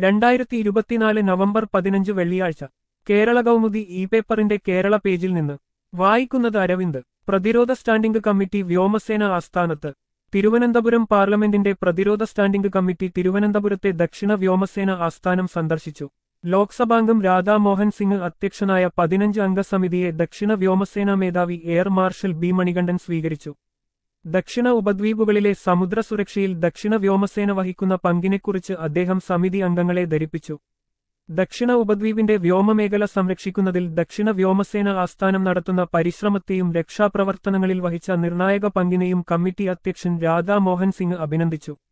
രണ്ടായിരത്തി ഇരുപത്തിനാല് നവംബർ പതിനഞ്ച് വെള്ളിയാഴ്ച കേരള കൗമുദി ഇ പേപ്പറിന്റെ കേരള പേജിൽ നിന്ന് വായിക്കുന്നത് അരവിന്ദ് പ്രതിരോധ സ്റ്റാൻഡിംഗ് കമ്മിറ്റി വ്യോമസേന ആസ്ഥാനത്ത് തിരുവനന്തപുരം പാർലമെന്റിന്റെ പ്രതിരോധ സ്റ്റാൻഡിംഗ് കമ്മിറ്റി തിരുവനന്തപുരത്തെ ദക്ഷിണ വ്യോമസേന ആസ്ഥാനം സന്ദർശിച്ചു ലോക്സഭാംഗം രാധാമോഹൻ സിംഗ് അധ്യക്ഷനായ പതിനഞ്ച് അംഗ സമിതിയെ ദക്ഷിണ വ്യോമസേനാ മേധാവി എയർ മാർഷൽ ബി മണികണ്ഠൻ സ്വീകരിച്ചു ദക്ഷിണ ഉപദ്വീപുകളിലെ സമുദ്ര സുരക്ഷയിൽ ദക്ഷിണ വ്യോമസേന വഹിക്കുന്ന പങ്കിനെക്കുറിച്ച് അദ്ദേഹം സമിതി അംഗങ്ങളെ ധരിപ്പിച്ചു ദക്ഷിണ ഉപദ്വീപിന്റെ വ്യോമമേഖല സംരക്ഷിക്കുന്നതിൽ ദക്ഷിണ വ്യോമസേന ആസ്ഥാനം നടത്തുന്ന പരിശ്രമത്തെയും രക്ഷാപ്രവർത്തനങ്ങളിൽ വഹിച്ച നിർണായക പങ്കിനെയും കമ്മിറ്റി അധ്യക്ഷൻ രാധാ മോഹൻ സിംഗ് അഭിനന്ദിച്ചു